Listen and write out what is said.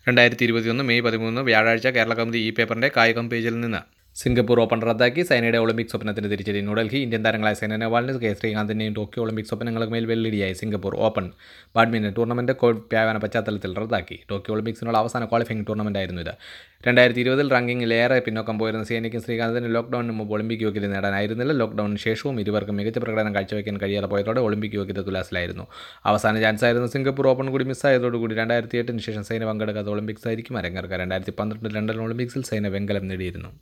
രണ്ടായിരത്തി ഇരുപത്തിയൊന്ന് മെയ് പതിമൂന്ന് വ്യാഴാഴ്ച കേരള കൗമുദി ഈ പേപ്പറിന്റെ കായികം പേജിൽ നിന്ന് സിംഗപ്പൂർ ഓപ്പൺ റദ്ദാക്കി സൈനയുടെ ഒളിമ്പിക് സ്വപ്നത്തിന് തിരിച്ചടി ന്യൂഡൽഹി ഇന്ത്യൻ താരങ്ങളായ സൈന നെഹ്വാളിന് കെ ശ്രീകാന്തിന്റെയും ടോക്കിയോ ഒളിമ്പിക് സ്വപ്നങ്ങൾക്ക് മേൽ വെള്ളിടിയായി Singapore open badminton tournament Covid വ്യാപന പശ്ചാത്തലത്തിൽ റദ്ദാക്കി ടോക്കിയോ ഒളിമ്പിക്സിനുള്ള അവസാന ക്വാളിഫയിങ് ടൂർണമെന്റായിരുന്നു ഇത് രണ്ടായിരത്തി ഇരുപതിൽ റാങ്കിങ്ങിൽ ഏറെ പിന്നോക്കം പോയിരുന്ന സൈനയ്ക്കും ശ്രീകാന്തിന് ലോക്ക്ഡൌണിന് മുമ്പ് ഒളിമ്പിക് യോഗ്യത നേടാനായിരുന്നില്ല ലോക്ക്ഡൌണിന് ശേഷവും ഇരുവർക്കും മികച്ച പ്രകടനം കാഴ്ചവെക്കാൻ കഴിയാതെ പോയതോടെ ഒളിമ്പിക് യോഗ്യത തുലാസിലായിരുന്നു അവസാന ചാൻസായിരുന്ന സിംഗപ്പൂർ ഓപ്പൺ കൂടി മിസ്സായതോടുകൂടി രണ്ടായിരത്തി എട്ടിന് ശേഷം സൈന പങ്കെടുക്കാത്ത ഒളിമ്പിക്സ് ആയിരിക്കും അരങ്ങേറുക രണ്ടായിരത്തി പന്ത്രണ്ട് ലണ്ടൻ ഒളിമ്പിക്സിൽ സൈന വെങ്കലം നേടിയിരുന്നു